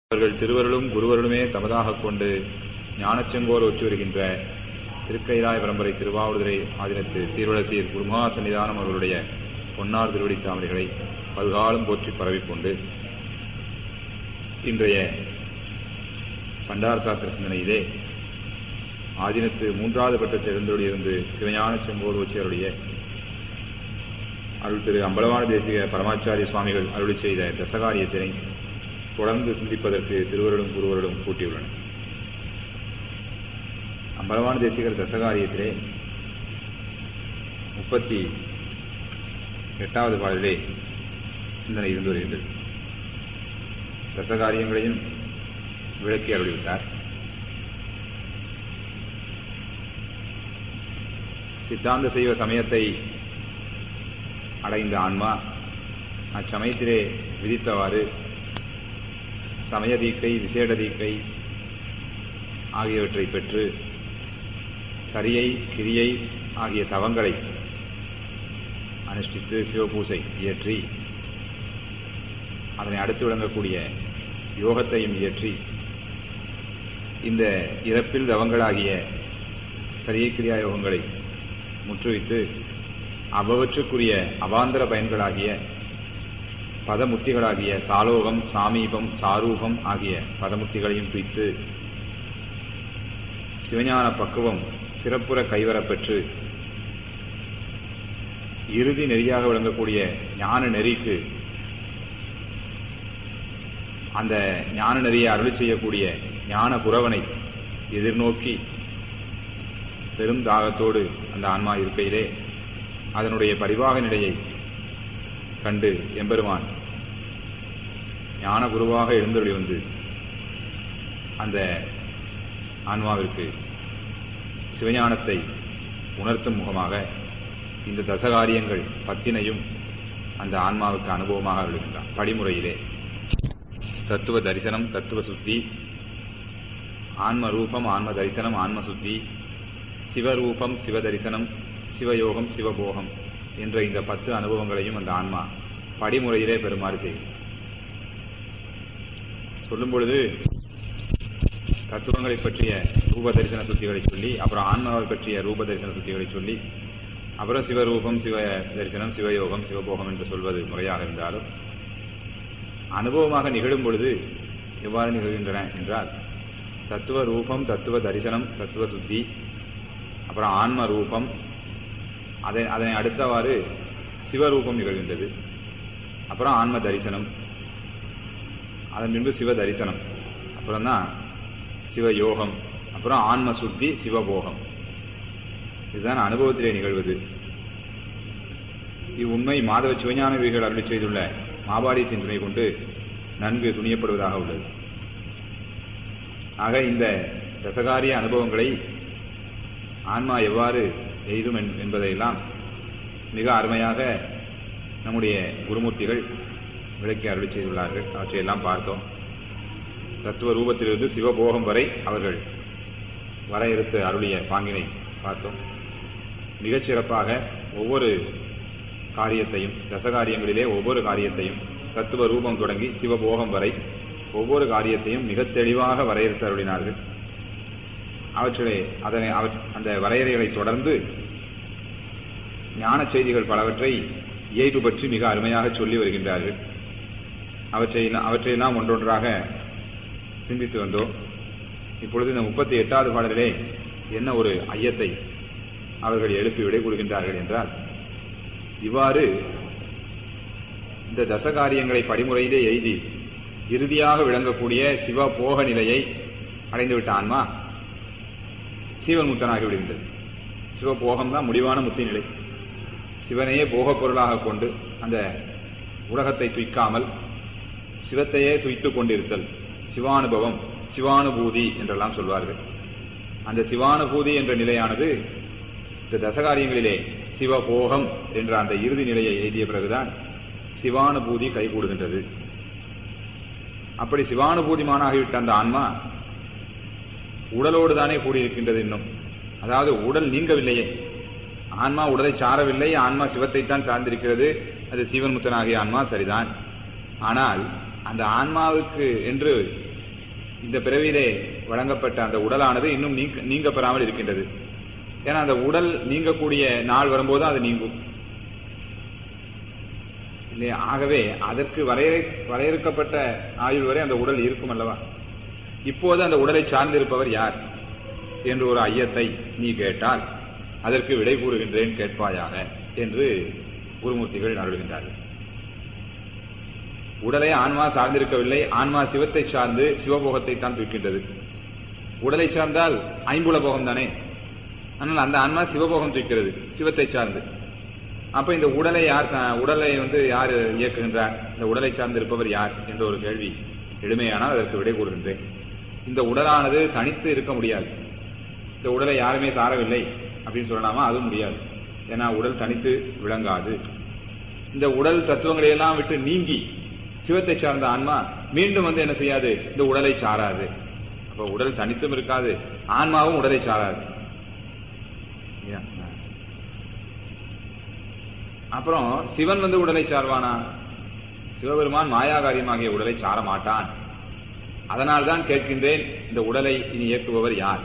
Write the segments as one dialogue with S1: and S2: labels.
S1: அவர்கள் திருவருளும் குருவருளுமே தமதாகக் கொண்டு ஞானச்செங்கோல் ஒற்றி வருகின்ற திருக்கைலாய பரம்பரை திருவாவூதுரை ஆதினத்து சீர்வளசீர் குருமா சன்னிதானம் அவர்களுடைய பொன்னார் திருவடி தாமரைகளை பல்காலம் போற்றி பரவிக்கொண்டு இன்றைய பண்டார சாத்திர சிந்தனையிலே ஆதினத்து மூன்றாவது பட்டத்தில் எழுந்தொழியிருந்து சிவஞான செங்கோல் ஒற்றியருடைய அருள் திரு அம்பலவான தேசிக பரமாச்சாரிய சுவாமிகள் அருளி செய்த தசகாரியத்தினை தொடர்ந்து சிந்திப்பதற்கு திருவருடும் குருவருடும் கூட்டியுள்ளனர் அம்பலவான தேசிகர் தசகாரியத்திலே முப்பத்தி எட்டாவது பாடலிலே சிந்தனை இருந்து வருகின்றது தசகாரியங்களையும் விளக்கி அருளிவிட்டார் சித்தாந்த செய்வ சமயத்தை அடைந்த ஆன்மா அச்சமயத்திலே விதித்தவாறு சமய தீக்கை விசேட தீக்கை ஆகியவற்றை பெற்று சரியை கிரியை ஆகிய தவங்களை அனுஷ்டித்து சிவபூசை இயற்றி அதனை அடுத்து விளங்கக்கூடிய யோகத்தையும் இயற்றி இந்த இறப்பில் தவங்களாகிய சரியை கிரியா யோகங்களை முற்றுவித்து அவ்வவற்றுக்குரிய அவாந்தர பயன்களாகிய பதமுத்திகளாகிய சாலோகம் சாமீபம் சாரூபம் ஆகிய பதமுத்திகளையும் துய்த்து சிவஞான பக்குவம் சிறப்புற கைவரப்பெற்று இறுதி நெறியாக விளங்கக்கூடிய ஞான நெறிக்கு அந்த ஞான நெறியை அருள் செய்யக்கூடிய ஞான புறவனை எதிர்நோக்கி பெரும் தாகத்தோடு அந்த ஆன்மா இருக்கையிலே அதனுடைய பரிவாக நிலையை கண்டு எம்பெருமான் ஞான குருவாக எழுந்தொழி வந்து அந்த ஆன்மாவிற்கு சிவஞானத்தை உணர்த்தும் முகமாக இந்த தசகாரியங்கள் பத்தினையும் அந்த ஆன்மாவுக்கு அனுபவமாக அருளுகின்றான் படிமுறையிலே தத்துவ தரிசனம் தத்துவ சுத்தி ஆன்ம ரூபம் ஆன்ம தரிசனம் ஆன்ம சுத்தி சிவரூபம் சிவ தரிசனம் சிவயோகம் சிவபோகம் என்ற இந்த பத்து அனுபவங்களையும் அந்த ஆன்மா படிமுறையிலே பெறுமாறு செய்யும் சொல்லும் பொழுது தத்துவங்களை பற்றிய ரூப தரிசன சுத்திகளை சொல்லி அப்புறம் ஆன்மாவை பற்றிய ரூப தரிசன சுத்திகளை சொல்லி அப்புறம் சிவரூபம் சிவ தரிசனம் சிவயோகம் சிவபோகம் என்று சொல்வது முறையாக இருந்தாலும் அனுபவமாக நிகழும் பொழுது எவ்வாறு நிகழ்கின்றன என்றால் தத்துவ ரூபம் தத்துவ தரிசனம் தத்துவ சுத்தி அப்புறம் ஆன்ம ரூபம் அதை அதனை அடுத்தவாறு சிவரூபம் நிகழ்கின்றது அப்புறம் ஆன்ம தரிசனம் அதன் பின்பு சிவ தரிசனம் அப்புறம் தான் சிவயோகம் அப்புறம் ஆன்ம சுத்தி சிவபோகம் இதுதான் அனுபவத்திலே நிகழ்வது இவ்வுண்மை மாதவ சிவஞான வீர்கள் அருளி செய்துள்ள மாபாடியத்தின் துணை கொண்டு நன்கு துணியப்படுவதாக உள்ளது ஆக இந்த ரசகாரிய அனுபவங்களை ஆன்மா எவ்வாறு எய்தும் என்பதையெல்லாம் மிக அருமையாக நம்முடைய குருமூர்த்திகள் விளக்கி அருளி செய்துள்ளார்கள் அவற்றையெல்லாம் பார்த்தோம் தத்துவ ரூபத்திலிருந்து சிவபோகம் வரை அவர்கள் வரையறுத்து அருளிய பாங்கினை பார்த்தோம் மிகச் சிறப்பாக ஒவ்வொரு காரியத்தையும் தசகாரியங்களிலே ஒவ்வொரு காரியத்தையும் தத்துவ ரூபம் தொடங்கி சிவபோகம் வரை ஒவ்வொரு காரியத்தையும் மிக தெளிவாக வரையறுத்து அருளினார்கள் அவற்றிலே அதனை அந்த வரையறைகளை தொடர்ந்து ஞான செய்திகள் பலவற்றை இயல்பு பற்றி மிக அருமையாக சொல்லி வருகின்றார்கள் அவற்றை அவற்றையெல்லாம் ஒன்றொன்றாக சிந்தித்து வந்தோம் இப்பொழுது இந்த முப்பத்தி எட்டாவது பாடலிலே என்ன ஒரு ஐயத்தை அவர்கள் எழுப்பி விடை கொடுக்கின்றார்கள் என்றால் இவ்வாறு இந்த தசகாரியங்களை படிமுறையிலே எய்தி இறுதியாக விளங்கக்கூடிய சிவ போக நிலையை அடைந்துவிட்ட ஆன்மா சீவன் முத்தனாகி விடுகின்றது சிவபோகம் தான் முடிவான முத்தி நிலை சிவனையே போகப் பொருளாக கொண்டு அந்த உலகத்தை துய்க்காமல் சிவத்தையே துய்த்துக் கொண்டிருத்தல் சிவானுபவம் சிவானுபூதி என்றெல்லாம் சொல்வார்கள் அந்த சிவானுபூதி என்ற நிலையானது இந்த தசகாரியங்களிலே சிவபோகம் என்ற அந்த இறுதி நிலையை எழுதிய பிறகுதான் சிவானுபூதி கைகூடுகின்றது அப்படி சிவானுபூதிமானாகிவிட்ட அந்த ஆன்மா உடலோடு தானே கூடியிருக்கின்றது இன்னும் அதாவது உடல் நீங்கவில்லையே ஆன்மா உடலை சாரவில்லை ஆன்மா சிவத்தைத்தான் சார்ந்திருக்கிறது அது சீவன் முத்தனாகிய ஆன்மா சரிதான் ஆனால் அந்த ஆன்மாவுக்கு என்று இந்த பிறவியிலே வழங்கப்பட்ட அந்த உடலானது இன்னும் நீங்க நீங்க பெறாமல் இருக்கின்றது ஏன்னா அந்த உடல் நீங்கக்கூடிய நாள் வரும்போது அது நீங்கும் இல்லையா ஆகவே அதற்கு வரையறை வரையறுக்கப்பட்ட ஆயுள் வரை அந்த உடல் இருக்கும் அல்லவா இப்போது அந்த உடலை சார்ந்திருப்பவர் யார் என்று ஒரு ஐயத்தை நீ கேட்டால் அதற்கு விடை கூறுகின்றேன் கேட்பாயாக என்று குருமூர்த்திகள் அருள்கின்றார்கள் உடலை ஆன்மா சார்ந்திருக்கவில்லை ஆன்மா சிவத்தை சார்ந்து சிவபோகத்தை தான் தூக்கின்றது உடலை சார்ந்தால் ஐம்புல போகம் தானே ஆனால் அந்த ஆன்மா சிவபோகம் தூக்கிறது சிவத்தை சார்ந்து அப்ப இந்த உடலை யார் சா- உடலை வந்து யார் இயக்குகின்றார் இந்த உடலை சார்ந்து இருப்பவர் யார் என்ற ஒரு கேள்வி எளிமையானால் அதற்கு விடை கூறுகின்றேன் இந்த உடலானது தனித்து இருக்க முடியாது இந்த உடலை யாருமே சாரவில்லை அப்படின்னு சொல்லலாமா அதுவும் முடியாது ஏன்னா உடல் தனித்து விளங்காது இந்த உடல் தத்துவங்களை எல்லாம் விட்டு நீங்கி சிவத்தை சார்ந்த ஆன்மா மீண்டும் வந்து என்ன செய்யாது இந்த உடலை சாராது அப்ப உடல் தனித்தும் இருக்காது ஆன்மாவும் உடலை சாராது இல்லையா? அப்புறம் சிவன் வந்து உடலை சார்வானா சிவபெருமான் மாயாகாரியமாகிய உடலை சார மாட்டான் அதனால்தான் கேட்கின்றேன் இந்த உடலை இனி இயக்குபவர் யார்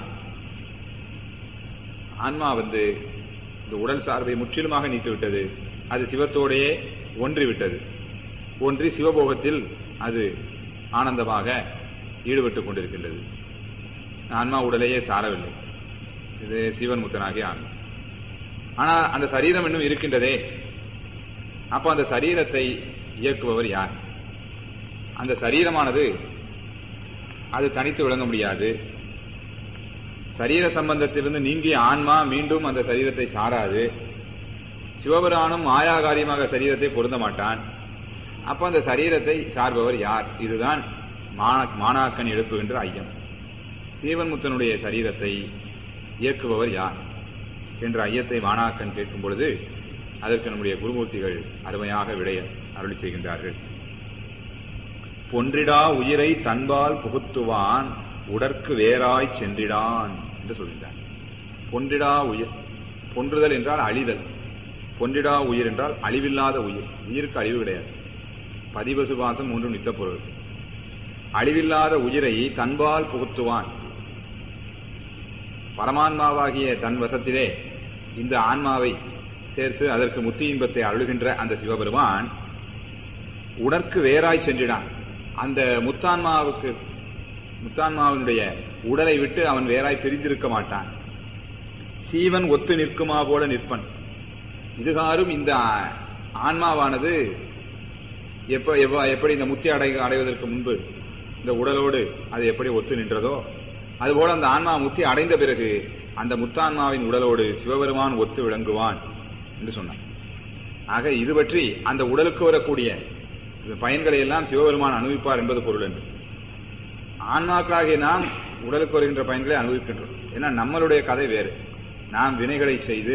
S1: ஆன்மா வந்து இந்த உடல் சார்பை முற்றிலுமாக நீக்கிவிட்டது அது சிவத்தோடையே ஒன்றி விட்டது ஒன்றி சிவபோகத்தில் அது ஆனந்தமாக ஈடுபட்டுக் கொண்டிருக்கின்றது ஆன்மா உடலையே சாரவில்லை இது சிவன் முத்தனாகிய ஆன்மா ஆனா அந்த சரீரம் இன்னும் இருக்கின்றதே அப்ப அந்த சரீரத்தை இயக்குபவர் யார் அந்த சரீரமானது அது தனித்து விளங்க முடியாது சரீர சம்பந்தத்திலிருந்து நீங்கிய ஆன்மா மீண்டும் அந்த சரீரத்தை சாராது சிவபுராணம் மாயாகாரியமாக சரீரத்தை பொருந்த மாட்டான் அப்ப அந்த சரீரத்தை சார்பவர் யார் இதுதான் மான- மாணாக்கன் எழுப்புகின்ற ஐயம் சீவன்முத்தனுடைய சரீரத்தை இயக்குபவர் யார் என்ற ஐயத்தை மாணாக்கன் கேட்கும் பொழுது அதற்கு நம்முடைய குருமூர்த்திகள் அருமையாக விடைய அருளி செய்கின்றார்கள் பொன்றிடா உயிரை தன்பால் புகுத்துவான் உடற்கு வேறாய் சென்றிடான் என்று சொல்கின்றார் பொன்றிடா உயிர் பொன்றுதல் என்றால் அழிதல் பொன்றிடா உயிர் என்றால் அழிவில்லாத உயிர் உயிருக்கு அழிவு கிடையாது பதிபசுபாசம் மூன்று நித்த பொருள் அழிவில்லாத உயிரை தன்பால் புகுத்துவான் பரமான்மாவாகிய தன் வசத்திலே இந்த ஆன்மாவை சேர்த்து அதற்கு முத்தி இன்பத்தை அருளுகின்ற அந்த சிவபெருமான் உடற்கு வேறாய் சென்றிடான் அந்த முத்தான்மாவுக்கு முத்தான்மாவினுடைய உடலை விட்டு அவன் வேறாய் பிரிந்திருக்க மாட்டான் சீவன் ஒத்து நிற்குமா போல நிற்பன் இதுகாரும் இந்த ஆன்மாவானது எப்ப எவ்வ- எப்படி இந்த முத்தி அடை அடைவதற்கு முன்பு இந்த உடலோடு அது எப்படி ஒத்து நின்றதோ அதுபோல அந்த ஆன்மா முத்தி அடைந்த பிறகு அந்த முத்தான்மாவின் உடலோடு சிவபெருமான் ஒத்து விளங்குவான் என்று சொன்னார் ஆக இது பற்றி அந்த உடலுக்கு வரக்கூடிய இந்த பயன்களை எல்லாம் சிவபெருமான் அனுபவிப்பார் என்பது பொருள் என்று ஆன்மாக்களாகிய நாம் உடலுக்கு வருகின்ற பயன்களை அனுபவிக்கின்றோம் ஏன்னா நம்மளுடைய கதை வேறு நாம் வினைகளை செய்து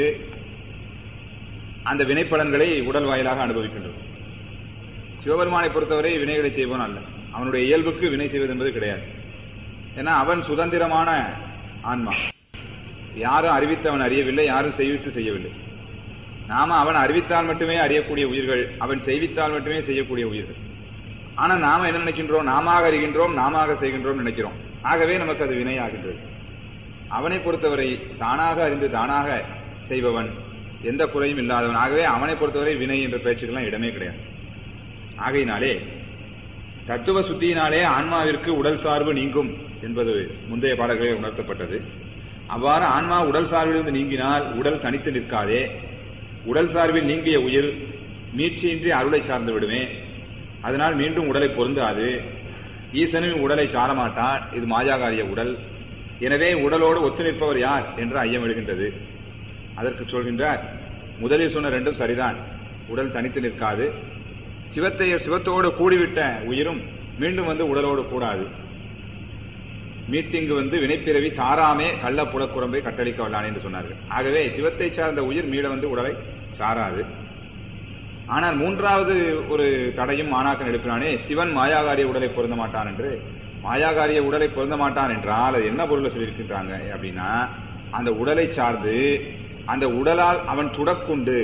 S1: அந்த வினைப்பலன்களை உடல் வாயிலாக அனுபவிக்கின்றோம் சிவபெருமானை பொறுத்தவரை வினைகளை செய்வோன் அல்ல அவனுடைய இயல்புக்கு வினை செய்வது என்பது கிடையாது ஏன்னா அவன் சுதந்திரமான ஆன்மா யாரும் அறிவித்தவன் அறியவில்லை யாரும் செய்வித்து செய்யவில்லை நாம அவன் அறிவித்தால் மட்டுமே அறியக்கூடிய உயிர்கள் அவன் செய்வித்தால் மட்டுமே செய்யக்கூடிய உயிர்கள் ஆனா நாம என்ன நினைக்கின்றோம் நாம அறிகின்றோம் நாம செய்கின்றோம் நினைக்கிறோம் ஆகவே நமக்கு அது வினையாகின்றது அவனை பொறுத்தவரை தானாக அறிந்து தானாக செய்பவன் எந்த குறையும் இல்லாதவன் ஆகவே அவனை பொறுத்தவரை வினை என்ற பேச்சுக்கெல்லாம் இடமே கிடையாது ஆகையினாலே தத்துவ சுத்தியினாலே ஆன்மாவிற்கு உடல் சார்பு நீங்கும் என்பது முந்தைய பாடல்களில் உணர்த்தப்பட்டது அவ்வாறு ஆன்மா உடல் சார்பிலிருந்து நீங்கினால் உடல் தனித்து நிற்காதே உடல் சார்பில் நீங்கிய உயிர் மீட்சியின்றி அருளை சார்ந்து விடுமே அதனால் மீண்டும் உடலை பொருந்தாது ஈசனும் உடலை சாரமாட்டான் இது மாயாகாரிய உடல் எனவே உடலோடு ஒத்து நிற்பவர் யார் என்று ஐயம் எழுகின்றது அதற்கு சொல்கின்றார் முதலில் சொன்ன ரெண்டும் சரிதான் உடல் தனித்து நிற்காது சிவத்தை சிவத்தோடு கூடிவிட்ட உயிரும் மீண்டும் வந்து உடலோடு கூடாது மீட்டிங்கு வந்து வினைப்பிறவி சாராமே கள்ள புலக்குரம்பை கட்டளிக்க வல்லான் என்று சொன்னார்கள் ஆகவே சிவத்தை சார்ந்த உயிர் மீள வந்து உடலை சாராது ஆனால் மூன்றாவது ஒரு தடையும் மாணாக்கன் எடுக்கிறானே சிவன் மாயாகாரிய உடலை பொருந்த மாட்டான் என்று மாயாகாரிய உடலை பொருந்த மாட்டான் என்றால் அது என்ன பொருளை சொல்லியிருக்கின்றாங்க அப்படின்னா அந்த உடலை சார்ந்து அந்த உடலால் அவன் துடக்குண்டு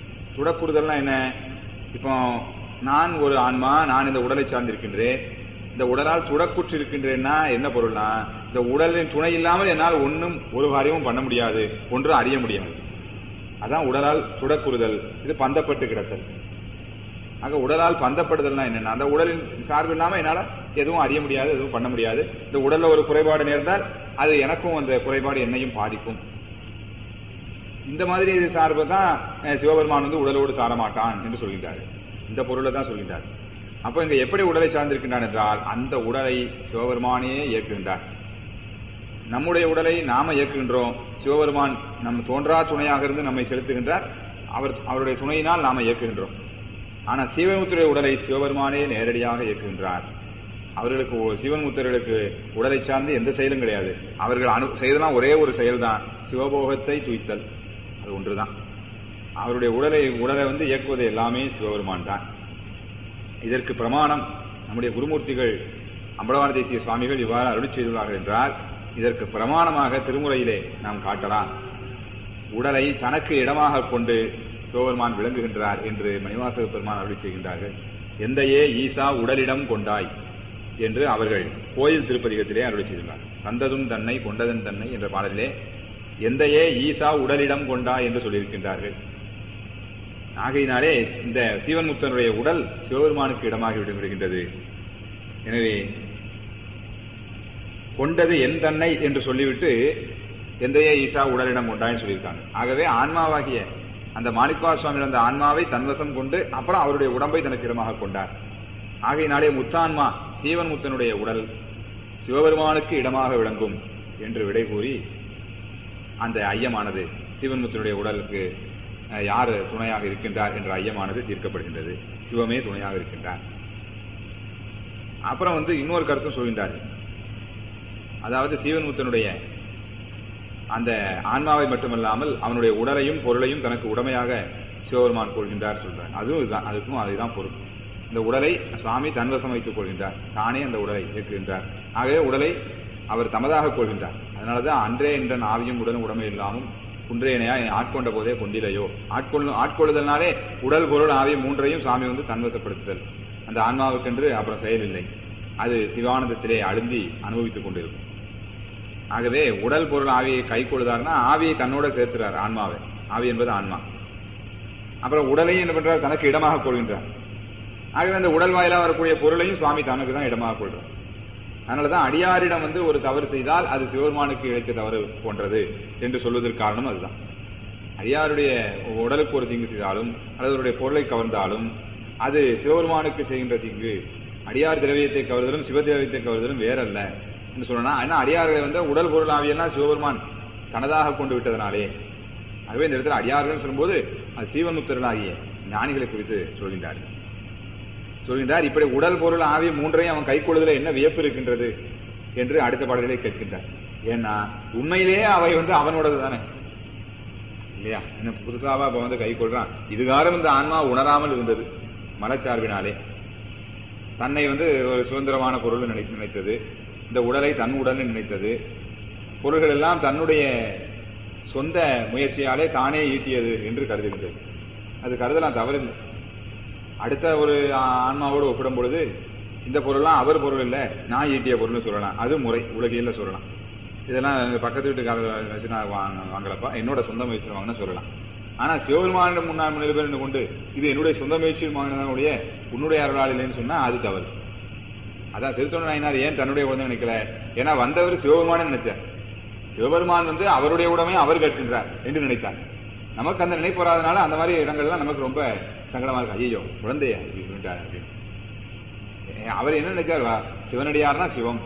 S1: துடக்குறுதல்னா என்ன இப்போ நான் ஒரு ஆன்மா நான் இந்த உடலை சார்ந்திருக்கின்றேன் இந்த உடலால் துடக்குற்று இருக்கின்றேன்னா என்ன பொருள்னா இந்த உடலின் துணை இல்லாமல் என்னால் ஒன்றும் ஒரு காரியமும் பண்ண முடியாது ஒன்றும் அறிய முடியாது அதான் உடலால் துடக்குறுதல் இது பந்தப்பட்டு கிடத்தல் ஆக உடலால் பந்தப்படுதல்னா என்னன்னா அந்த உடலின் சார்பு இல்லாம என்னால எதுவும் அறிய முடியாது எதுவும் பண்ண முடியாது இந்த உடல்ல ஒரு குறைபாடு நேர்ந்தால் அது எனக்கும் அந்த குறைபாடு என்னையும் பாதிக்கும் இந்த மாதிரி இது சார்பு தான் அஹ், சிவபெருமான் வந்து உடலோடு சாரமாட்டான் என்று சொல்கின்றார் இந்த பொருளை தான் சொல்கின்றார் அப்ப இங்க எப்படி உடலை சார்ந்திருக்கின்றான் என்றால் அந்த உடலை சிவபெருமானே இயக்குகின்றார் நம்முடைய உடலை நாம இயக்குகின்றோம் சிவபெருமான் நம் தோன்றா துணையாக இருந்து நம்மை செலுத்துகின்றார் அவர் அவருடைய துணையினால் நாம இயக்குகின்றோம் ஆனா சிவமுத்திரைய உடலை சிவபெருமானே நேரடியாக இயக்குகின்றார் அவர்களுக்கு ஒ- சிவன்முத்தர்களுக்கு உடலை சார்ந்து எந்த செயலும் கிடையாது அவர்கள் அனு செய்தலாம் ஒரே ஒரு செயல்தான் சிவபோகத்தை துய்த்தல் அது ஒன்றுதான் அவருடைய உடலை உடலை வந்து இயக்குவது எல்லாமே சிவபெருமான் தான் இதற்கு பிரமாணம் நம்முடைய குருமூர்த்திகள் அம்பலவான தேசிய சுவாமிகள் இவ்வாறு அருளி செய்துள்ளார்கள் என்றால் இதற்கு பிரமாணமாக திருமுறையிலே நாம் காட்டலாம் உடலை தனக்கு இடமாக கொண்டு சிவபெருமான் விளங்குகின்றார் என்று மணிவாசக பெருமான் அருளி செய்கின்றார்கள் எந்தையே ஈசா உடலிடம் கொண்டாய் என்று அவர்கள் கோயில் திருப்பதிகத்திலே அருளி செய்துள்ளார் தந்ததும் தன்னை கொண்டதன் தன்னை என்ற பாடலிலே எந்தையே ஈசா உடலிடம் கொண்டாய் என்று சொல்லியிருக்கின்றார்கள் ஆகையினாலே இந்த சீவன்முத்தனுடைய உடல் சிவபெருமானுக்கு இடமாகி விடுகின்றது எனவே கொண்டது என் தன்னை என்று சொல்லிவிட்டு எந்தையே ஈசா உடலிடம் கொண்டான்னு சொல்லியிருக்காங்க ஆகவே ஆன்மாவாகிய அந்த மாணிக்கவா சுவாமி அந்த ஆன்மாவை தன்வசம் கொண்டு அப்புறம் அவருடைய உடம்பை தனக்கு இடமாக கொண்டார் ஆகையினாலே முத்தான்மா சீவன் முத்தனுடைய உடல் சிவபெருமானுக்கு இடமாக விளங்கும் என்று விடை கூறி அந்த ஐயமானது சிவன்முத்தனுடைய உடலுக்கு அஹ், யார் துணையாக இருக்கின்றார் என்ற ஐயமானது தீர்க்கப்படுகின்றது சிவமே துணையாக இருக்கின்றார் அப்புறம் வந்து இன்னொரு கருத்தும் சொல்கின்றார் அதாவது சீவன்முத்தனுடைய அந்த ஆன்மாவை மட்டுமல்லாமல் அவனுடைய உடலையும் பொருளையும் தனக்கு உடமையாக சிவபெருமான் கொள்கின்றார் சொல்றார் அதுவும் இதுதான் அதுக்கும் அதுதான் பொருள் இந்த உடலை சுவாமி தன்வசம் வைத்துக் கொள்கின்றார் தானே அந்த உடலை இயக்குகின்றார் ஆகவே உடலை அவர் தமதாக கொள்கின்றார் அதனாலதான் அன்றே என்ற ஆவியும் உடலும் உடமை இல்லாமல் குன்றேனையா ஆட்கொண்ட போதே கொண்டிலையோ ஆட்கொள்ளு ஆட்கொள்ளுதல்னாலே உடல் பொருள் ஆவி மூன்றையும் சாமி வந்து தன்வசப்படுத்துதல் அந்த ஆன்மாவுக்கென்று அப்புறம் செயலில்லை அது சிவானந்தத்திலே அழுந்தி அனுபவித்துக் கொண்டிருக்கும் ஆகவே உடல் பொருள் ஆவியை கை கொள்ளுதார்னா ஆவியை தன்னோட சேர்த்துறார் ஆன்மாவை ஆவி என்பது ஆன்மா அப்புறம் உடலையும் என்ன பண்றார் தனக்கு இடமாக கொள்கின்றார் ஆகவே அந்த உடல் வாயிலா வரக்கூடிய பொருளையும் சுவாமி தனக்கு தான் இடமாக கொள்றார் அதனாலதான் அடியாரிடம் வந்து ஒரு தவறு செய்தால் அது சிவபெருமானுக்கு இழைத்த தவறு போன்றது என்று சொல்வதற்கு காரணம் அதுதான் அடியாருடைய உடலுக்கு ஒரு தீங்கு செய்தாலும் அல்லது அவருடைய பொருளை கவர்ந்தாலும் அது சிவபெருமானுக்கு செய்கின்ற தீங்கு அடியார் திரவியத்தை கவர்தலும் சிவ திரவியத்தை கவர்தலும் வேறல்ல என்று சொல்லணும் ஏன்னா அடியார்களை வந்து உடல் பொருள் ஆவியெல்லாம் சிவபெருமான் தனதாக கொண்டு விட்டதனாலே ஆகவே இந்த இடத்துல அடியார்கள் சொல்லும்போது அது சீவனுத்தர்களாகிய ஞானிகளை குறித்து சொல்கின்றார்கள் சொல்கின்றார் இப்படி உடல் பொருள் ஆவி மூன்றையும் அவன் கைக்கொள்ளுதல என்ன வியப்பு இருக்கின்றது என்று அடுத்த பாடலிலே கேட்கின்றார் ஏன்னா உண்மையிலேயே அவை வந்து அவனோடது தானே இல்லையா என்ன புதுசாவா அப்ப வந்து கை கொள்றான் இதுகாரம் இந்த ஆன்மா உணராமல் இருந்தது மனச்சார்பினாலே தன்னை வந்து ஒரு சுதந்திரமான பொருள் நினை நினைத்தது இந்த உடலை தன் உடல் நினைத்தது பொருள்கள் எல்லாம் தன்னுடைய சொந்த முயற்சியாலே தானே ஈட்டியது என்று கருதுகின்றது அது கருதலாம் தவறில்லை அடுத்த ஒரு ஆ- ஆன்மாவோடு ஒப்பிடும் பொழுது இந்த பொருள்லாம் அவர் பொருள் இல்ல நான் ஈட்டிய பொருள்னு சொல்லலாம் அது முறை உலகியல்ல சொல்லலாம் இதெல்லாம் எங்க பக்கத்து வீட்டுக்காரர் வச்சு நான் வாங்க- வாங்கலப்பா என்னோட சொந்த முயற்சியில் வாங்கினா சொல்லலாம் ஆனா சிவபெருமானிடம் முன்னாள் நிருபர் என்று கொண்டு இது என்னுடைய சொந்த முயற்சியில் வாங்கினதனுடைய உன்னுடைய அருளால் இல்லைன்னு சொன்னா அது தவறு அதான் திருத்தொண்ட நாயனார் ஏன் தன்னுடைய உடனே நினைக்கல ஏன்னா வந்தவர் சிவபெருமானே நினைச்சார் சிவபெருமான் வந்து அவருடைய உடமை அவர் கேட்கின்றார் என்று நினைத்தார் நமக்கு அந்த நினைப்பு வராதனால அந்த மாதிரி இடங்கள்லாம் நமக்கு ரொம்ப சங்கடமா இருக்கு ஐயோ குழந்தையா இப்படி சொல்லிட்டாரு அப்படின்னு. ஏ, அவர் என்ன நினைச்சார் வா, சிவனடியார்னா சிவம்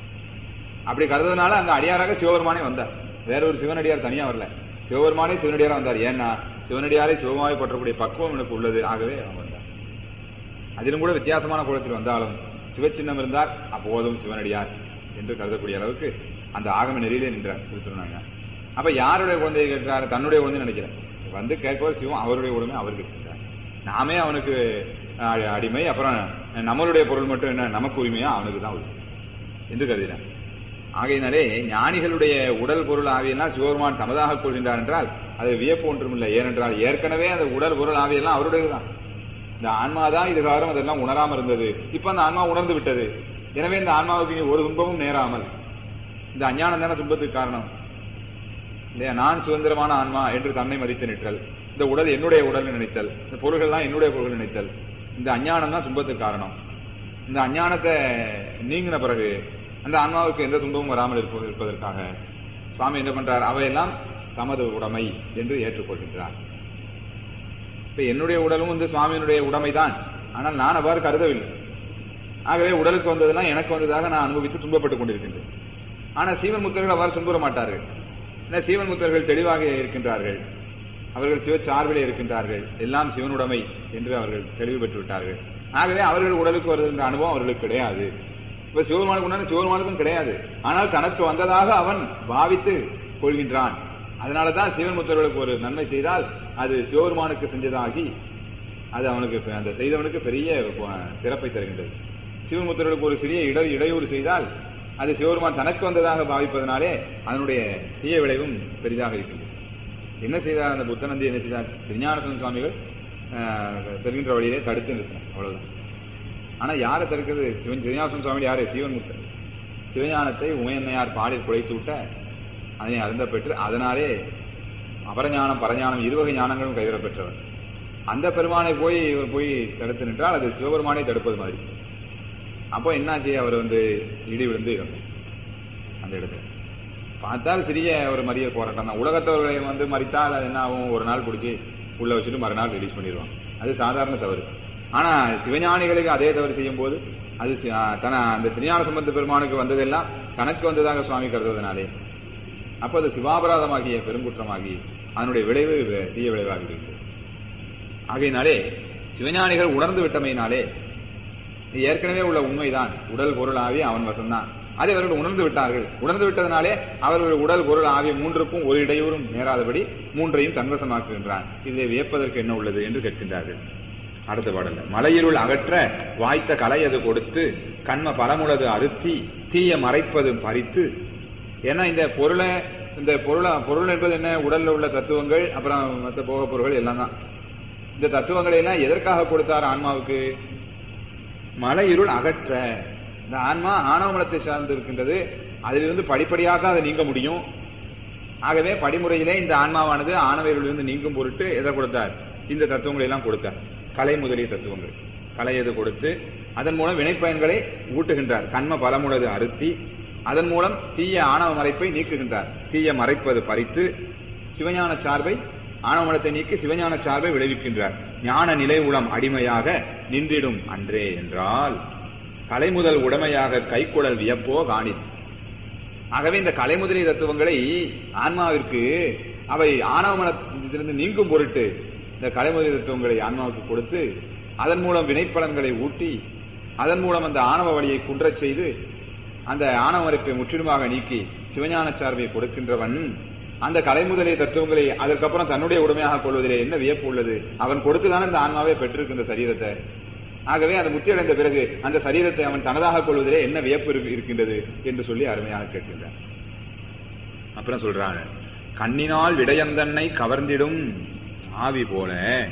S1: அப்படி கருதுனால அந்த அடியாராக சிவபெருமானே வந்தார் வேற ஒரு சிவனடியார் தனியா வரல சிவபெருமானே சிவனடியாரா வந்தார் ஏன்னா சிவனடியாரை சிவமாவை பற்றக்கூடிய பக்குவம் எனக்கு உள்ளது ஆகவே அவன் வந்தார் அதிலும் கூட வித்தியாசமான குலத்தில் வந்தாலும் சிவச்சின்னம் இருந்தால் அப்போதும் சிவனடியார் என்று கருதக்கூடிய அளவுக்கு அந்த ஆகம நெறியிலே நின்றார் சிறுத்துருநாயனார் அப்ப யாருடைய குழந்தையை கேட்கிறார் தன்னுடைய குழந்தை நினைக்கிறேன் வந்து கேட்பவர் சிவம் அவருடைய உடமை அவர் கேட்கிறார் நாமே அவனுக்கு அஹ், அடிமை அப்புறம் நம்மளுடைய பொருள் மட்டும் என்ன நமக்கு உரிமையா அவனுக்கு தான் உரிமை என்று கருதினார் ஆகையினாலே ஞானிகளுடைய உடல் பொருள் ஆவியெல்லாம் சிவபெருமான் தமதாக கொள்கின்றார் என்றால் அது வியப்பு ஒன்றுமில்லை ஏனென்றால் ஏற்கனவே அந்த உடல் பொருள் ஆவியெல்லாம் அவருடையதுதான் இந்த ஆன்மா தான் இதுகாரம் அதெல்லாம் உணராம இருந்தது இப்ப அந்த ஆன்மா உணர்ந்து விட்டது எனவே இந்த ஆன்மாவுக்கு இனி ஒரு துன்பமும் நேராமல் இந்த அஞ்ஞானம் தானே துன்பத்துக்கு காரணம் இல்லையா நான் சுதந்திரமான ஆன்மா என்று தன்னை மதித்து நிற்றல் இந்த உடல் என்னுடைய உடல் நினைத்தல் இந்த பொருள்கள்லாம் என்னுடைய பொருள் நினைத்தல் இந்த அஞ்ஞானம் தான் துன்பத்துக்கு காரணம் இந்த அஞ்ஞானத்தை நீங்கின பிறகு அந்த ஆன்மாவுக்கு எந்த துன்பமும் வராமல் இருப்ப- இருப்பதற்காக சுவாமி என்ன பண்றார் அவையெல்லாம் தமது உடைமை என்று ஏற்றுக்கொள்கின்றார் இப்ப என்னுடைய உடலும் வந்து சுவாமியினுடைய உடைமைதான் ஆனால் நான் அவ்வாறு கருதவில்லை ஆகவே உடலுக்கு வந்ததெல்லாம் எனக்கு வந்ததாக நான் அனுபவித்து துன்பப்பட்டுக் கொண்டிருக்கின்றேன் ஆனால் சீவன் முத்தர்கள் அவ்வாறு துன்புற மாட்டார்கள் ஏன்னா சீவன் முத்தர்கள் தெளிவாக இருக்கின்றார்கள் அவர்கள் சிவ சார்பிலே இருக்கின்றார்கள் எல்லாம் சிவனுடைமை என்று அவர்கள் தெளிவு பெற்று விட்டார்கள் ஆகவே அவர்கள் உடலுக்கு வருகின்ற அனுபவம் அவர்களுக்கு கிடையாது இப்ப சிவபெருமானுக்கு உண்டான சிவபெருமானுக்கும் கிடையாது ஆனால் தனக்கு வந்ததாக அவன் பாவித்து கொள்கின்றான் அதனாலதான் சிவன் முத்தர்களுக்கு ஒரு நன்மை செய்தால் அது சிவபெருமானுக்கு செஞ்சதாகி அது அவனுக்கு பெ- அந்த செய்தவனுக்கு பெரிய அஹ், சிறப்பை தருகின்றது சிவமுத்திரர்களுக்கு ஒரு சிறிய இடை இடையூறு செய்தால் அது சிவபெருமான் தனக்கு வந்ததாக பாவிப்பதனாலே அதனுடைய தீய விளைவும் பெரிதாக இருக்கின்றது என்ன செய்தார் அந்த புத்தநந்தி என்ன செய்தார் திருஞானசன் சுவாமிகள் அஹ், செல்கின்ற வழியிலே தடுத்து நிறுத்தினார் அவ்வளவுதான் ஆனா யாரை தடுக்கிறது சிவன் திருஞானசன் சுவாமி யாரு சிவன் முத்தர் சிவஞானத்தை உமையன்னையார் பாடில் குலைத்து விட்ட அதனை அருந்த பெற்று அதனாலே அபரஞானம் பரஞானம் இருவகை ஞானங்களும் கைவிட பெற்றவர் அந்த பெருமானை போய் இவர் போய் தடுத்து நின்றால் அது சிவபெருமானை தடுப்பது மாதிரி அப்போ என்னாச்சு அவர் வந்து இடி விழுந்து இறந்தார் அந்த இடத்துல பார்த்தால் சிறிய ஒரு மறியல் போராட்டம் தான் உலகத்தவர்களை வந்து மறித்தால் அது என்ன ஆகும் ஒரு நாள் பிடிச்சி உள்ள வச்சுட்டு மறுநாள் ரிலீஸ் பண்ணிடுவாங்க அது சாதாரண தவறு ஆனா சிவஞானிகளுக்கு அதே தவறு செய்யும் போது அது சி- ஆ, தன அந்த திருஞான சம்பந்த பெருமானுக்கு வந்ததெல்லாம் தனக்கு வந்ததாக சுவாமி கருதுவதனாலே அப்போ அது சிவாபராதமாகிய பெருங்குற்றமாகி அதனுடைய விளைவு வே- தீய விளைவாகிறது ஆகையினாலே சிவஞானிகள் உணர்ந்து விட்டமையினாலே இது ஏற்கனவே உள்ள உண்மைதான் உடல் பொருள் ஆவி அவன் வசம்தான் அதை அவர்கள் உணர்ந்து விட்டார்கள் உணர்ந்து விட்டதனாலே அவர்கள் உடல் பொருள் ஆகிய மூன்றுக்கும் ஒரு இடையூறும் நேராதபடி மூன்றையும் தன்வசமாக்குகின்றான் இதிலே வியப்பதற்கு என்ன உள்ளது என்று கேட்கின்றார்கள் அடுத்த பாடல்ல மலையிருள் அகற்ற வாய்த்த கலை அது கொடுத்து கண்ம பலமுளது அறுத்தி தீய மறைப்பது பறித்து ஏன்னா இந்த பொருளை இந்த பொருளை பொருள் என்பது என்ன உடல்ல உள்ள தத்துவங்கள் அப்புறம் மற்ற போக பொருள்கள் எல்லாம் தான் இந்த தத்துவங்களை எல்லாம் எதற்காக கொடுத்தார் ஆன்மாவுக்கு மலை இருள் அகற்ற இந்த ஆன்மா ஆணவ மலத்தை சார்ந்து இருக்கின்றது அதிலிருந்து படிப்படியாக அதை நீங்க முடியும் ஆகவே படிமுறையிலே இந்த ஆன்மாவானது ஆணவ இருளிலிருந்து நீங்கும் பொருட்டு எதை கொடுத்தார் இந்த தத்துவங்களை எல்லாம் கொடுத்தார் கலை முதலிய தத்துவங்கள் கலை எது கொடுத்து அதன் மூலம் வினைப்பயன்களை ஊட்டுகின்றார் கண்ம பலமுள்ளது அறுத்தி அதன் மூலம் தீய ஆணவ மறைப்பை நீக்குகின்றார் தீய மறைப்பது பறித்து சிவஞான சார்பை ஆணவ மலத்தை நீக்கி சிவஞான சார்பை விளைவிக்கின்றார் ஞான நிலை உளம் அடிமையாக நின்றிடும் அன்றே என்றால் கலைமுதல் உடைமையாக கைக்குழல் வியப்போ காணின் ஆகவே இந்த கலை முதலிய தத்துவங்களை ஆன்மாவிற்கு அவை ஆணவ மனத்திலிருந்து நீங்கும் பொருட்டு இந்த கலை முதலிய தத்துவங்களை ஆன்மாவுக்கு கொடுத்து அதன் மூலம் வினைப்பலன்களை ஊட்டி அதன் மூலம் அந்த ஆணவ வழியை குன்றச் செய்து அந்த ஆணவ மறைப்பை முற்றிலுமாக நீக்கி சிவஞான சார்பை கொடுக்கின்றவன் அந்த கலை முதலிய தத்துவங்களை அதற்கப்புறம் தன்னுடைய உடைமையாக கொள்வதிலே என்ன வியப்பு உள்ளது அவன் கொடுத்துதானே இந்த ஆன்மாவை பெற்றிருக்கின்ற சரீரத்தை ஆகவே அந்த முத்தி அடைந்த பிறகு அந்த சரீரத்தை அவன் தனதாக கொள்வதிலே என்ன வியப்பு இருக்கு- இருக்கின்றது என்று சொல்லி அருமையாக கேட்கின்றான் அப்புறம் சொல்றாங்க கண்ணினால் விடயந்தன்னை கவர்ந்திடும் ஆவி போல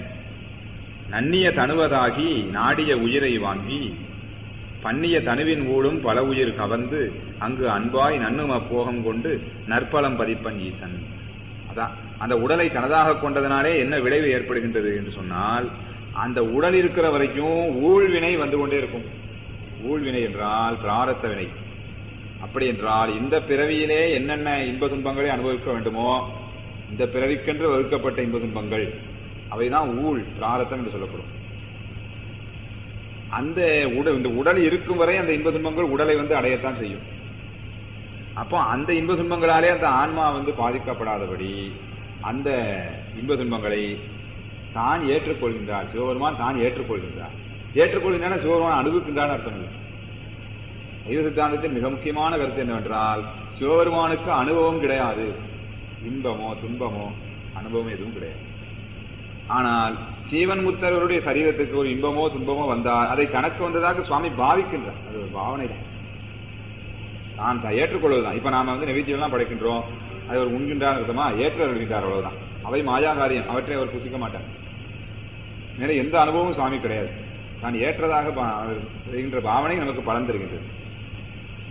S1: நன்னிய தனுவதாகி நாடிய உயிரை வாங்கி பண்ணிய தனுவின் ஊடும் பல உயிர் கவர்ந்து அங்கு அன்பாய் நன்னும போகம் கொண்டு நற்பலம் பதிப்பன் ஈசன் அதான் அந்த உடலை தனதாக கொண்டதனாலே என்ன விளைவு ஏற்படுகின்றது என்று சொன்னால் அந்த உடல் இருக்கிற வரைக்கும் ஊழ்வினை வந்து கொண்டே இருக்கும் ஊழ்வினை என்றால் பிராரத்த வினை அப்படி என்றால் இந்த பிறவியிலே என்னென்ன இன்ப துன்பங்களை அனுபவிக்க வேண்டுமோ இந்த பிறவிக்கென்று வகுக்கப்பட்ட இன்ப துன்பங்கள் அவைதான் ஊழ் பிராரத்தம் என்று சொல்லப்படும் அந்த உடல் இந்த உடல் இருக்கும் வரை அந்த இன்ப துன்பங்கள் உடலை வந்து அடையத்தான் செய்யும் அப்போ அந்த இன்ப துன்பங்களாலே அந்த ஆன்மா வந்து பாதிக்கப்படாதபடி அந்த இன்ப துன்பங்களை தான் ஏற்றுக்கொள்கின்றார் சிவபெருமான் தான் ஏற்றுக்கொள்கின்றார் ஏற்றுக்கொள்கின்றான சிவபெருமான் அனுபவிக்கின்றான் அர்த்தம் இல்லை சைவ சித்தாந்தத்தின் மிக முக்கியமான கருத்து என்னவென்றால் சிவபெருமானுக்கு அனுபவம் கிடையாது இன்பமோ துன்பமோ அனுபவம் எதுவும் கிடையாது ஆனால் சீவன் முத்தவருடைய சரீரத்துக்கு ஒரு இன்பமோ துன்பமோ வந்தால் அதை தனக்கு வந்ததாக சுவாமி பாவிக்கின்றார் அது ஒரு பாவனை தான் நான் த- ஏற்றுக்கொள்வதுதான் இப்ப நாம வந்து நெவேத்தியம் படைக்கின்றோம் அதை அவர் உண்கின்றார் அர்த்தமா ஏற்று அருள்கின்றார் அவ்வளவுதான் அவை மாயா காரியம் அவற்றை அவர் புசிக்க மாட்டார் எனவே எந்த அனுபவமும் சுவாமி கிடையாது நான் ஏற்றதாக பா- அவர் செய்கின்ற பாவனை நமக்கு பலன் தருகின்றது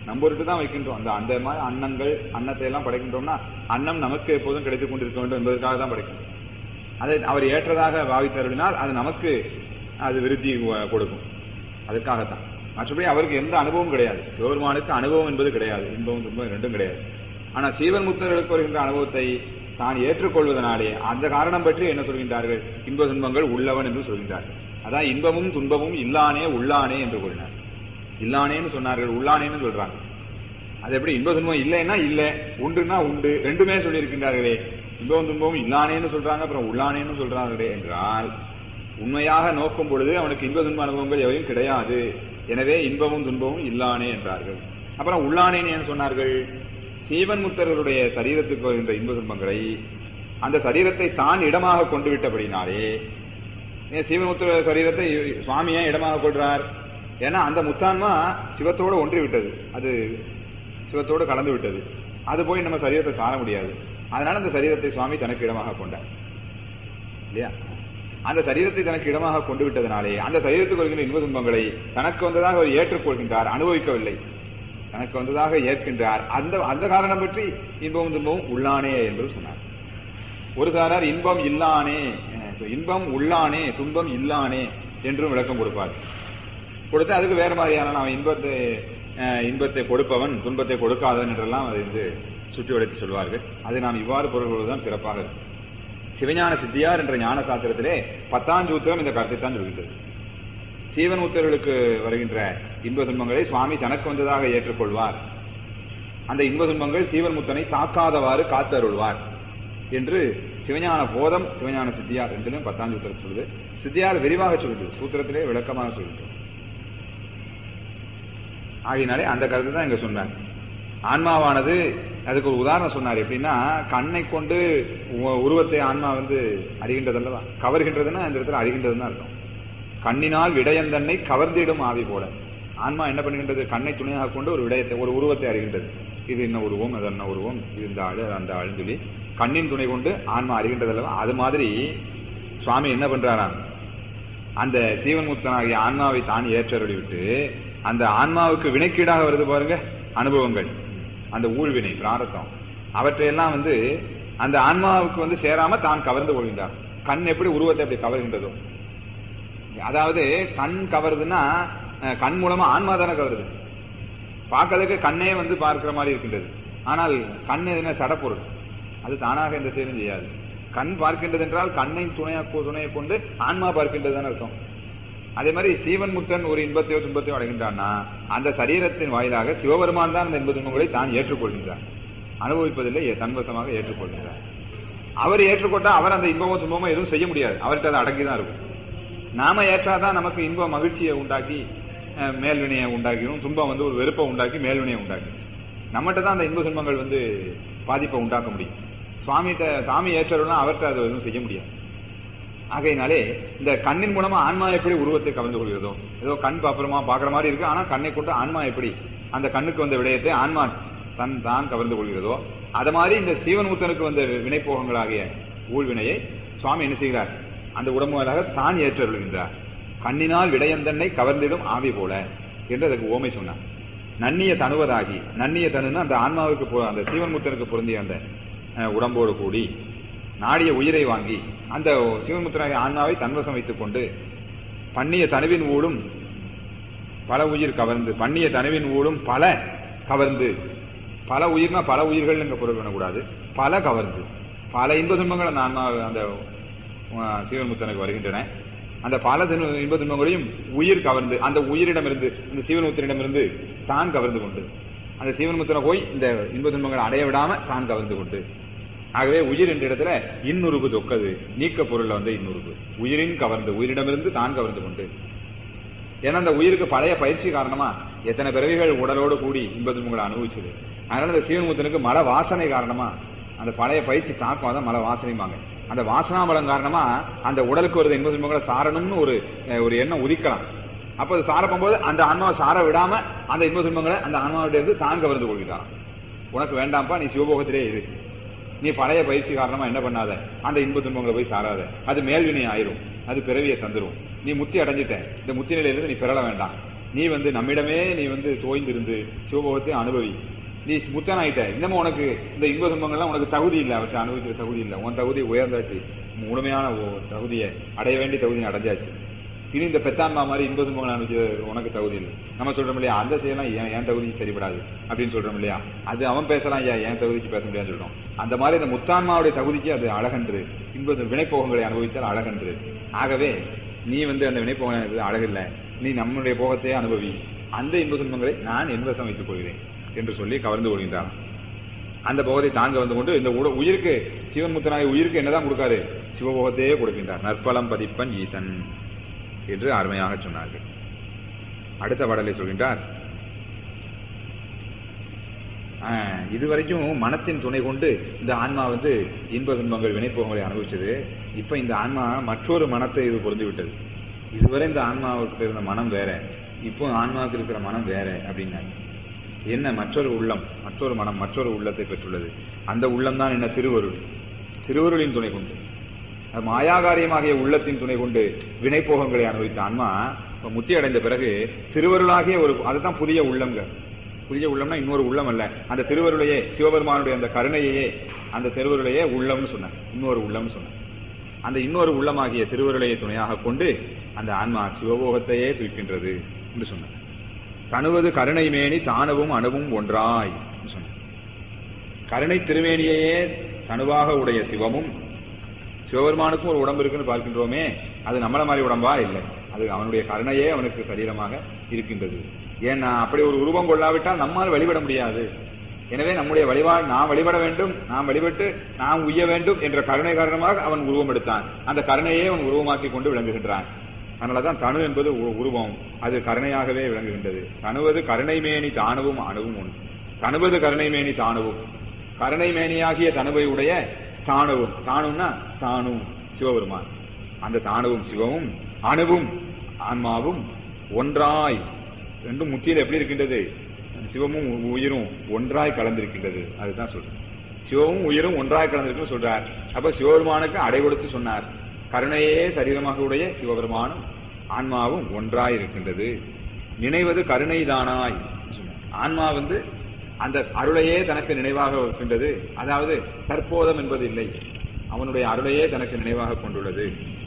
S1: நம்பொருட்டு தான் வைக்கின்றோம் அந்த அந்த மாதிரி அன்னங்கள் அன்னத்தை எல்லாம் படைக்கின்றோம்னா அன்னம் நமக்கு எப்போதும் கிடைத்துக் கொண்டிருக்க வேண்டும் என்பதற்காக தான் படைக்கின்றோம் அதை அவர் ஏற்றதாக பாவித்தருளினால் அது நமக்கு அது விருத்தி வ- கொடுக்கும் அதுக்காகத்தான் மற்றபடி அவருக்கு எந்த அனுபவம் கிடையாது சிவபெருமானுக்கு அனுபவம் என்பது கிடையாது இன்பம் துன்பம் ரெண்டும் கிடையாது ஆனா சீவன் முக்தர்களுக்கு வருகின்ற அனுபவத்தை தான் ஏற்றுக்கொள்வதனாலே அந்த காரணம் பற்றி என்ன சொல்கின்றார்கள் இன்ப துன்பங்கள் உள்ளவன் என்று சொல்கின்றார்கள் அதான் இன்பமும் துன்பமும் இல்லானே உள்ளானே என்று கூறினார் இல்லானேன்னு சொன்னார்கள் உள்ளானேன்னு சொல்றாங்க அது எப்படி இன்ப துன்பம் இல்லைன்னா இல்ல உண்டுன்னா உண்டு ரெண்டுமே சொல்லியிருக்கின்றார்களே இன்பம் துன்பமும் இல்லானேன்னு சொல்றாங்க அப்புறம் உள்ளானேன்னு சொல்றாங்களே என்றால் உண்மையாக நோக்கும் பொழுது அவனுக்கு இன்ப துன்ப அனுபவங்கள் எவையும் கிடையாது எனவே இன்பமும் துன்பமும் இல்லானே என்றார்கள் அப்புறம் உள்ளானேன்னு ஏன் சொன்னார்கள் சீவன் முத்தர்களுடைய சரீரத்துக்கு வருகின்ற இன்ப துன்பங்களை அந்த சரீரத்தை தான் இடமாக கொண்டு விட்டபடினாலே ஏன் சீவன்முத்திர சரீரத்தை சுவாமி ஏன் இடமாக கொள்றார் ஏன்னா அந்த முத்தான்மா சிவத்தோடு ஒன்றி விட்டது அது சிவத்தோடு கலந்து விட்டது அது போய் நம்ம சரீரத்தை சார முடியாது அதனால அந்த சரீரத்தை சுவாமி தனக்கு இடமாக கொண்டார் இல்லையா அந்த சரீரத்தை தனக்கு இடமாக கொண்டு விட்டதனாலே அந்த சரீரத்துக்கு வருகின்ற இன்ப துன்பங்களை தனக்கு வந்ததாக அவர் ஏற்றுக்கொள்கின்றார் அனுபவிக்கவில்லை தனக்கு வந்ததாக ஏற்கின்றார் அந்த அந்த காரணம் பற்றி இன்பமும் துன்பமும் உள்ளானே என்று சொன்னார் ஒரு சாரார் இன்பம் இல்லானே அஹ் இன்பம் உள்ளானே துன்பம் இல்லானே என்றும் விளக்கம் கொடுப்பார் கொடுத்து அதுக்கு வேற மாதிரியான அவன் இன்பத்தை அஹ், இன்பத்தை கொடுப்பவன் துன்பத்தை கொடுக்காதவன் என்றெல்லாம் அதை வந்து சுற்றி வளைத்து சொல்வார்கள் அதை நாம் இவ்வாறு பொருள் கொள்வதுதான் சிறப்பாக இருக்கும் சிவஞான சித்தியார் என்ற ஞான சாஸ்திரத்திலே பத்தாம் சூத்திரம் இந்த கருத்தை தான் சொல்கிறது சீவன் உத்தர்களுக்கு வருகின்ற இன்ப துன்பங்களை சுவாமி தனக்கு வந்ததாக ஏற்றுக்கொள்வார் அந்த இன்ப துன்பங்கள் சீவன் முத்தனை தாக்காதவாறு காத்தருள்வார் என்று சிவஞான போதம் சிவஞான சித்தியார் ரெண்டிலும் பத்தாம் சூத்திரம் சொல்லுது சித்தியார் விரிவாக சொல்லுது சூத்திரத்திலே விளக்கமாக சொல்லுது ஆகையினாலே அந்த கருத்து தான் இங்க சொன்னார் ஆன்மாவானது அதுக்கு ஒரு உதாரணம் சொன்னார் எப்படின்னா கண்ணை கொண்டு உ- உருவத்தை ஆன்மா வந்து அறிகின்றதல்லவா கவர்கின்றதுன்னா இந்த இடத்துல அறிகின்றதுன்னு அர்த்தம் கண்ணினால் விடயந்தன்னை கவர்ந்திடும் ஆவி போல ஆன்மா என்ன பண்ணுகின்றது கண்ணை துணையாக கொண்டு ஒரு விடயத்தை ஒரு உருவத்தை அறிகின்றது இது என்ன உருவம் அது என்ன உருவம் இது இந்த ஆளு அது அந்த ஆளுன்னு சொல்லி கண்ணின் துணை கொண்டு ஆன்மா அறிகின்றதல்லவா அது மாதிரி சுவாமி என்ன பண்றாராம் அந்த சீவன்முத்தனாகிய ஆன்மாவை தான் ஏற்றருளி விட்டு அந்த ஆன்மாவுக்கு வினைக்கீடாக வருது பாருங்க அனுபவங்கள் அந்த ஊழ்வினை பிராரத்தம் அவற்றையெல்லாம் வந்து அந்த ஆன்மாவுக்கு வந்து சேராம தான் கவர்ந்து கொள்கின்றார் கண் எப்படி உருவத்தை அப்படி கவர்கின்றதோ அதாவது கண் கவருதுன்னா அஹ், கண் மூலமா ஆன்மா தானே கவருது பார்க்கறதுக்கு கண்ணே வந்து பார்க்கிற மாதிரி இருக்கின்றது ஆனால் கண் என்ன சடப்பொருள் அது தானாக எந்த செயலும் செய்யாது கண் பார்க்கின்றது என்றால் கண்ணை துணையா துணையை கொண்டு ஆன்மா பார்க்கின்றது அர்த்தம் அதே மாதிரி சீவன் முத்தன் ஒரு இன்பத்தையோ துன்பத்தையோ அடைகின்றான்னா அந்த சரீரத்தின் வாயிலாக சிவபெருமான் தான் அந்த இன்ப துன்பங்களை தான் ஏற்றுக்கொள்கின்றார் அனுபவிப்பதில்லை ஏ- தன்வசமாக ஏற்றுக்கொள்கின்றார் அவர் ஏற்றுக்கொண்டா அவர் அந்த இன்பமோ துன்பமோ எதுவும் செய்ய முடியாது அவர்கிட்ட அது அடங்கி தான் இருக்கும் நாம ஏற்றாதான் நமக்கு இன்ப மகிழ்ச்சியை உண்டாக்கி அஹ், மேல்வினையை உண்டாக்கிடும் துன்பம் வந்து ஒரு வெறுப்பை உண்டாக்கி மேல்வினையை உண்டாக்கி நம்மகிட்ட தான் அந்த இன்ப துன்பங்கள் வந்து பாதிப்பை உண்டாக்க முடியும் சுவாமிகிட்ட சாமி ஏற்றவர்களா அவர்கிட்ட அது எதுவும் செய்ய முடியாது ஆகையினாலே இந்த கண்ணின் மூலமா ஆன்மா எப்படி உருவத்தை கவர்ந்து கொள்கிறதோ ஏதோ கண் பாப்புறமா பாக்குற மாதிரி இருக்கு ஆனா கண்ணை கொண்டு ஆன்மா எப்படி அந்த கண்ணுக்கு வந்த விடயத்தை ஆன்மா தன் தான் கவர்ந்து கொள்கிறதோ அது மாதிரி இந்த சீவன்முத்தனுக்கு வந்த வினைப்போகங்களாகிய ஊழ்வினையை சுவாமி என்ன செய்கிறார் அந்த உடம்பு மேலாக தான் ஏற்றருள்கின்றார் கண்ணினால் விடயந்தன்னை கவர்ந்திடும் ஆவி போல என்று அதுக்கு ஓமை சொன்னார் நன்னிய தனுவதாகி நன்னிய தனுன்னா அந்த ஆன்மாவுக்கு பொ- அந்த சீவன்முத்தனுக்கு பொருந்திய அந்த அஹ், உடம்போடு கூடி நாடிய உயிரை வாங்கி அந்த சிவமுத்திராகிய ஆன்மாவை தன்வசம் வைத்துக் கொண்டு பண்ணிய தனுவின் ஊடும் பல உயிர் கவர்ந்து பண்ணிய தனுவின் ஊடும் பல கவர்ந்து பல உயிர்னா பல உயிர்கள் எங்க பொருள் பண்ணக்கூடாது பல கவர்ந்து பல இன்ப துன்பங்கள் அந்த ஆன்மா அந்த அஹ், சிவன்முத்தனுக்கு வருகின்றன அந்த பல தினு- இன்ப துன்பங்களையும் உயிர் கவர்ந்து அந்த உயிரிடமிருந்து இந்த சிவன்முத்தனிடமிருந்து தான் கவர்ந்து கொண்டு அந்த சிவன்முத்தனை போய் இந்த இன்ப துன்பங்களை அடைய விடாம தான் கவர்ந்து கொண்டு ஆகவே உயிர் என்ற இடத்துல இன்னுறுப்பு தொக்கது நீக்க பொருள்ல வந்து இன்னுறுப்பு உயிரின் கவர்ந்து உயிரிடமிருந்து தான் கவர்ந்து கொண்டு ஏன்னா அந்த உயிருக்கு பழைய பயிற்சி காரணமா எத்தனை பிறவிகள் உடலோடு கூடி இன்ப துன்பங்களை அனுபவிச்சது அதனால இந்த சீவன்முத்தனுக்கு மல வாசனை காரணமா அந்த பழைய பயிற்சி தாக்கம் தான் மல வாசனைமாங்க அந்த வாசனா பலம் காரணமா அந்த உடலுக்கு வருது இன்ப துன்பங்களை சாரணும்னு ஒரு அஹ், ஒரு எண்ணம் உதிக்கலாம் அப்ப அது சார போகும்போது அந்த ஆன்மாவை சார விடாம அந்த இன்ப துன்பங்களை அந்த ஆன்மாவிட்ட இருந்து தான் கவர்ந்து கொள்கிறான் உனக்கு வேண்டாம்ப்பா நீ சிவபோகத்திலே இரு நீ பழைய பயிற்சி காரணமா என்ன பண்ணாத அந்த இன்ப துன்பங்களை போய் சாராத அது மேல்வினை ஆயிரும் அது பிறவியை தந்துரும் நீ முத்தி அடைஞ்சிட்ட இந்த முத்தி நிலையிலிருந்து நீ பிறள வேண்டாம் நீ வந்து நம்மிடமே நீ வந்து தோய்ந்திருந்து சிவபோகத்தை அனுபவி நீ முத்தனாயிட்ட இன்னமும் உனக்கு இந்த இன்ப துன்பங்கள்லாம் உனக்கு தகுதி இல்லை அவற்றை அனுபவிக்கிற தகுதி இல்லை உன் தகுதி உயர்ந்தாச்சு முழுமையான ஒ- தகுதியை அடைய வேண்டிய தகுதியை அடைஞ்சாச்சு இனி இந்த பெத்தான்மா மாதிரி இன்ப துன்பங்களை அனுபவிக்க உனக்கு தகுதி இல்லை நம்ம சொல்றோம் இல்லையா அந்த செய்யலாம் ஏன் என் தகுதிக்கு சரிபடாது அப்படின்னு சொல்றோம் இல்லையா அது அவன் பேசலாம் ஐயா என் தகுதிக்கு பேச முடியாதுன்னு சொல்றோம் அந்த மாதிரி இந்த முத்தான்மாவுடைய தகுதிக்கு அது அழகன்று இன்ப வினைப்போகங்களை அனுபவித்தால் அழகன்று ஆகவே நீ வந்து அந்த வினைப்போகம் இது அழகில்லை நீ நம்முடைய போகத்தையே அனுபவி அந்த இன்ப துன்பங்களை நான் என்பசம் வைத்துக் கொள்கிறேன் என்று சொல்லி கவர்ந்து கொள்கின்றான் அந்த போகத்தை தாங்க வந்து கொண்டு இந்த உட- உயிருக்கு சிவன் முத்தனாய உயிருக்கு என்னதான் கொடுக்காரு சிவபோகத்தையே கொடுக்கின்றார் நற்பலம் பதிப்பன் ஈசன் என்று அருமையாக சொன்னார்கள் அடுத்த பாடலை சொல்கின்றார் ஆஹ், இதுவரைக்கும் மனத்தின் துணை கொண்டு இந்த ஆன்மா வந்து இன்ப துன்பங்கள் வினைப்போகங்களை அனுபவிச்சது இப்ப இந்த ஆன்மா மற்றொரு மனத்தை இது பொருந்து விட்டது இதுவரை இந்த ஆன்மாவுக்கு இருந்த மனம் வேற இப்போ ஆன்மாவுக்கு இருக்கிற மனம் வேற அப்படின்னாரு என்ன மற்றொரு உள்ளம் மற்றொரு மனம் மற்றொரு உள்ளத்தை பெற்றுள்ளது அந்த உள்ளம் தான் என்ன திருவருள் திருவருளின் துணை கொண்டு அது மாயாகாரியமாகிய உள்ளத்தின் துணை கொண்டு வினைப்போகங்களை அனுபவித்த ஆன்மா இப்ப முத்தி அடைந்த பிறகு திருவருளாகிய ஒரு அதுதான் புதிய உள்ளங்க புதிய உள்ளம்னா இன்னொரு உள்ளம் அல்ல அந்த திருவருளையே சிவபெருமானுடைய அந்த கருணையையே அந்த திருவருளையே உள்ளம்னு சொன்னார் இன்னொரு உள்ளம்னு சொன்னார் அந்த இன்னொரு உள்ளமாகிய திருவருளையை துணையாக கொண்டு அந்த ஆன்மா சிவபோகத்தையே துய்க்கின்றது என்று சொன்னார் தனுவது கருணை மேனி தானவும் அணுவும் ஒன்றாய் என்று சொன்னார் கருணை திருமேனியையே தனுவாக உடைய சிவமும் சிவபெருமானுக்கும் ஒரு உடம்பு இருக்குன்னு பார்க்கின்றோமே அது நம்மள மாதிரி உடம்பா இல்லை அது அவனுடைய கருணையே அவனுக்கு சரீரமாக இருக்கின்றது ஏன்னா அப்படி ஒரு உருவம் கொள்ளாவிட்டால் நம்மால் வழிபட முடியாது எனவே நம்முடைய வழிபாடு நாம் வழிபட வேண்டும் நாம் வழிபட்டு நாம் உய்ய வேண்டும் என்ற கருணை காரணமாக அவன் உருவம் எடுத்தான் அந்த கருணையே அவன் உருவமாக்கி கொண்டு விளங்குகின்றான் அதனாலதான் தனு என்பது உ- உருவம் அது கருணையாகவே விளங்குகின்றது தனுவது கருணை மேனி தானுவும் அணுவும் ஒன்று தனுவது கருணை மேனி தானுவும் கருணை மேனியாகிய தனுவை உடைய தானுவும் தானும்னா தானு சிவபெருமான் அந்த தானுவும் சிவமும் அணுவும் ஆன்மாவும் ஒன்றாய் ரெண்டும் முற்றியில் எப்படி இருக்கின்றது சிவமும் உ- உயிரும் ஒன்றாய் கலந்திருக்கின்றது அதுதான் சொல்றேன் சிவமும் உயிரும் ஒன்றாய் கலந்திருக்குன்னு சொல்றார் அப்ப சிவபெருமானுக்கு அடை கொடுத்து சொன்னார் கருணையே சரீரமாக உடைய சிவபெருமானும் ஆன்மாவும் ஒன்றாய் இருக்கின்றது நினைவது கருணை தானாய் சொன்னார். ஆன்மா வந்து அந்த அருளையே தனக்கு நினைவாக இருக்கின்றது அதாவது தற்போதம் என்பது இல்லை அவனுடைய அருளையே தனக்கு நினைவாக கொண்டுள்ளது